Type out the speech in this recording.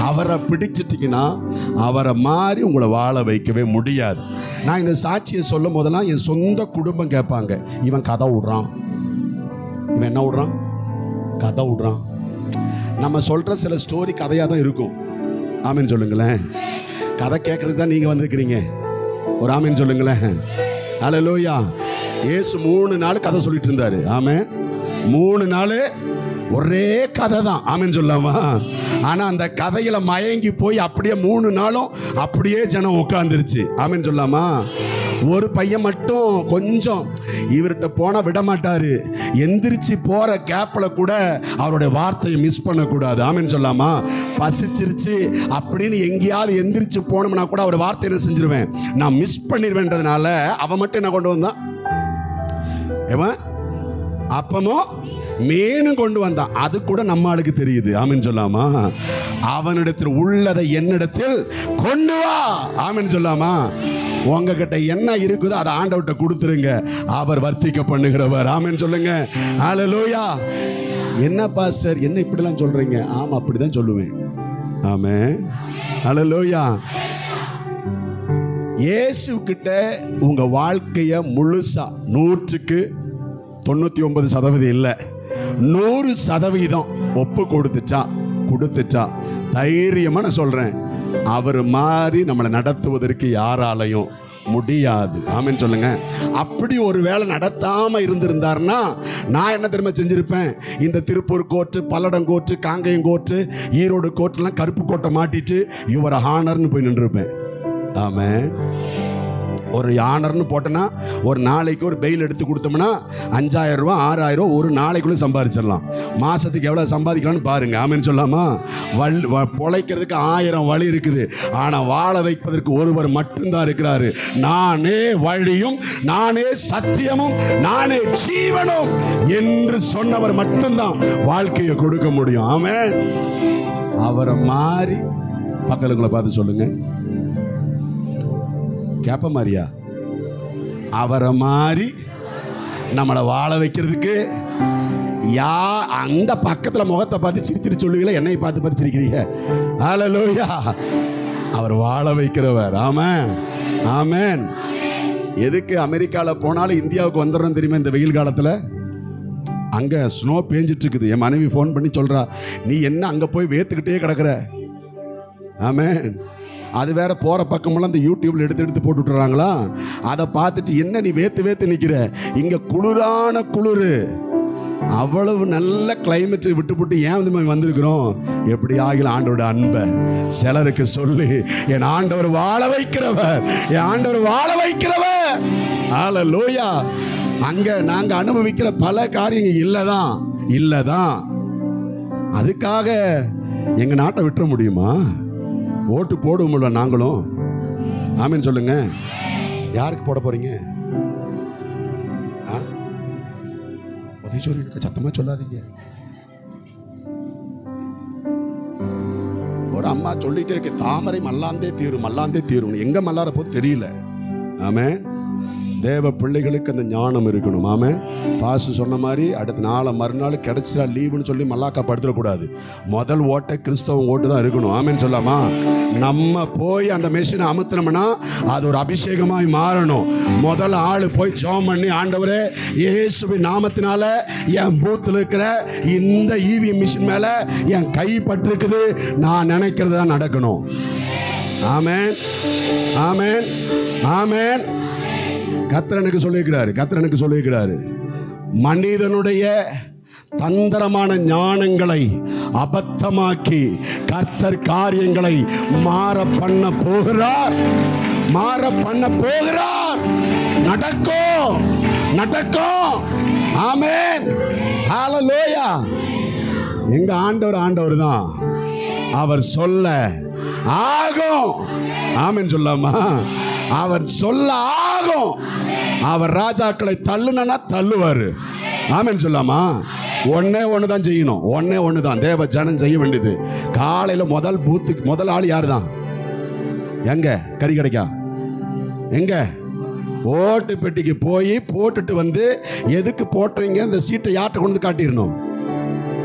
அவரை பிடிச்சிட்டிங்கன்னா அவரை மாறி உங்களை வாழ வைக்கவே முடியாது நான் இந்த சாட்சியை சொல்லும் போதெல்லாம் என் சொந்த குடும்பம் கேட்பாங்க இவன் கதை விடுறான் இவன் என்ன விடுறான் கதை விடுறான் நம்ம சொல்கிற சில ஸ்டோரி கதையாக தான் இருக்கும் ஆமீன் சொல்லுங்களேன் கதை கேட்குறதுக்கு தான் நீங்கள் வந்திருக்கிறீங்க ஒரு ஆமீன் சொல்லுங்களேன் அல்லேலூயா ஏசு மூணு நாள் கதை சொல்லிட்டு இருந்தாரு ஆமென் மூணு நாள் ஒரே கதை தான் ஆமென் சொல்லாமா ஆனால் அந்த கதையில மயங்கி போய் அப்படியே மூணு நாளும் அப்படியே ஜனம் உட்காந்துருச்சு ஆமென் சொல்லாமா ஒரு பையன் மட்டும் கொஞ்சம் இவர்கிட்ட போனால் விட மாட்டாரு எந்திரிச்சு போற கேப்பில் கூட அவருடைய வார்த்தையை மிஸ் பண்ணக்கூடாது ஆமென் சொல்லாமா பசிச்சிருச்சு அப்படின்னு எங்கேயாவது எந்திரிச்சு போனோம்னா கூட அவர் வார்த்தை என்ன செஞ்சிருவேன் நான் மிஸ் பண்ணிடுவேன்றதுனால அவன் மட்டும் என்ன கொண்டு வந்தான் ஏவன் அப்பமும் மீனும் கொண்டு வந்தான் அது கூட நம்ம ஆளுக்கு தெரியுது ஆமென் சொல்லாமா அவனிடத்தில் உள்ளதை என்னிடத்தில் கொண்டு வா ஆமென் சொல்லாமா உங்ககிட்ட என்ன இருக்குதோ அதை ஆண்டவர்கிட்ட கொடுத்துருங்க அவர் வர்த்திக்க பண்ணுகிறவர் ஆமென் சொல்லுங்க ஹalleluya என்ன பாஸ்டர் என்ன இப்படிலாம் சொல்றீங்க ஆமா அப்படிதான் சொல்லுவேன் ஆமே ஹalleluya இயேசு கிட்ட உங்க வாழ்க்கைய முழுசா நூற்றுக்கு தொண்ணூத்தி ஒன்பது சதவீதம் இல்லை நூறு சதவீதம் ஒப்பு கொடுத்துச்சா கொடுத்துச்சா தைரியமா நான் சொல்றேன் அவர் மாதிரி நம்மளை நடத்துவதற்கு யாராலையும் முடியாது ஆமென்னு சொல்லுங்க அப்படி ஒரு வேளை நடத்தாம இருந்திருந்தாருன்னா நான் என்ன தெரியுமா செஞ்சிருப்பேன் இந்த Tiruppur court Palladam court Kangeyam court Erode கோர்ட்டுலாம் கருப்பு கோட்டை மாட்டிட்டு இவரை ஹானர்னு போய் நின்றுருப்பேன் ஆமென் ஒரு யானர்னு போட்டோன்னா ஒரு நாளைக்கு ஒரு பெயில் எடுத்து கொடுத்தோம்னா அஞ்சாயிரம் ரூபா ஆறாயிரம் ரூபா ஒரு நாளைக்குள்ளே சம்பாதிச்சிடலாம் மாதத்துக்கு எவ்வளோ சம்பாதிக்கலாம்னு பாருங்க ஆமென்னு சொல்லாமா வல் வ- பொழைக்கிறதுக்கு ஆயிரம் வழி இருக்குது ஆனால் வாழ வைப்பதற்கு ஒருவர் மட்டும்தான் இருக்கிறாரு நானே வழியும் நானே சத்தியமும் நானே ஜீவனும் என்று சொன்னவர் மட்டும்தான் வாழ்க்கையை கொடுக்க முடியும் ஆமென் அவரை மாறி பக்கத்துங்களை பார்த்து சொல்லுங்க கேப்ப மாதிரியா அவரை மாதிரி நம்மளை வாழ வைக்கிறதுக்கு யா அந்த பக்கத்துல முகத்தை பார்த்து சிரிச்சிட்டு சொல்லுவீங்களா என்னை பார்த்து பார்த்து சிரிக்கிறீங்க ஹalleluya அவர் வாழ வைக்கிறவர் ஆமென் ஆமென் எதுக்கு அமெரிக்காவில் போனாலும் இந்தியாவுக்கு வந்துடுறோம் தெரியுமா இந்த வெயில் காலத்தில் அங்கே ஸ்னோ பேஞ்சிட்டு இருக்குது என் மனைவி ஃபோன் பண்ணி சொல்கிறா நீ என்ன அங்கே போய் வேத்துக்கிட்டே கிடக்குற ஆமென் அது வேற போற பக்கமெல்லாம் இந்த யூடியூப்ல எடுத்து எடுத்து போட்டு விட்டுறாங்களா அதை பார்த்துட்டு என்ன நீ வேத்து வேத்து நிக்கிற இங்க குளிரான குளிரு அவ்வளவு நல்ல கிளைமேட் விட்டு விட்டு ஏன் வந்து நம்ம வந்திருக்கிறோம் எப்படி ஆகில ஆண்டவரோட அன்பை சிலருக்கு சொல்லி என் ஆண்டவர் வாழ வைக்கிறவர் என் ஆண்டவர் வாழ வைக்கிறவர் ஆல லோயா அங்க நாங்க அனுபவிக்கிற பல காரியங்கள் இல்லதான் இல்லதான் அதுக்காக எங்க நாட்டை விட்டுற முடியுமா ஓட்டு போடுவோம்ல நாங்களும் ஆமீன் சொல்லுங்க யாருக்கு போட போறீங்க ஆ? உதவி சொல்லிருக்க சத்தமா சொல்லாதீங்க ஒரு அம்மா சொல்லிட்டே இருக்கு தாமரை மல்லாந்தே தீரும் மல்லாந்தே தீரும் எங்க மல்லார போது தெரியல ஆமே தேவ பிள்ளைகளுக்கு அந்த ஞானம் இருக்கணும் ஆமே பாசு சொன்ன மாதிரி அடுத்த நாளை மறுநாள் கிடைச்சா லீவுன்னு சொல்லி மல்லாக்கா படுத்துடக்கூடாது முதல் ஓட்டை கிறிஸ்தவ ஓட்டு தான் இருக்கணும் ஆமேன்னு சொல்லாமா நம்ம போய் அந்த மெஷினை அமுத்தினோம்னா அது ஒரு அபிஷேகமாய் மாறணும் முதல் ஆள் போய் ஜோம் பண்ணி ஆண்டவரே இயேசுவின் நாமத்தினால என் பூத்தில் இருக்கிற இந்த ஈவி மிஷின் மேல என் கை பட்டிருக்குது நான் நினைக்கிறது தான் நடக்கணும் ஆமென் ஆமென் ஆமென் கத்திரனுக்கு சொல்லியிருக்கிறாரு கத்திரனுக்கு சொல்லியிருக்கிறாரு மனிதனுடைய தந்திரமான ஞானங்களை அபத்தமாக்கி கர்த்தர் காரியங்களை மாற பண்ண போகிறார் மாற பண்ண போகிறார் நடக்கும் நடக்கும் ஆமென் ஹalleluya எங்க ஆண்டவர் ஆண்டவர் தான் அவர் சொல்ல ஆகும் ஆமென் சொல்லாமா அவர் சொல்ல ஆகும் அவர் ராஜாக்களை தள்ளுனா தள்ளுவார் ஆமென் சொல்லாமா ஒன்னே ஒன்று தான் செய்யணும் ஒன்னே ஒன்று தான் தேவ ஜனம் செய்ய வேண்டியது காலையில் முதல் பூத்துக்கு முதல் ஆள் யார் தான் எங்க கறி கிடைக்கா எங்க ஓட்டு பெட்டிக்கு போய் போட்டுட்டு வந்து எதுக்கு போட்டுறீங்க இந்த சீட்டை யார்கிட்ட கொண்டு வந்து காட்டிடணும்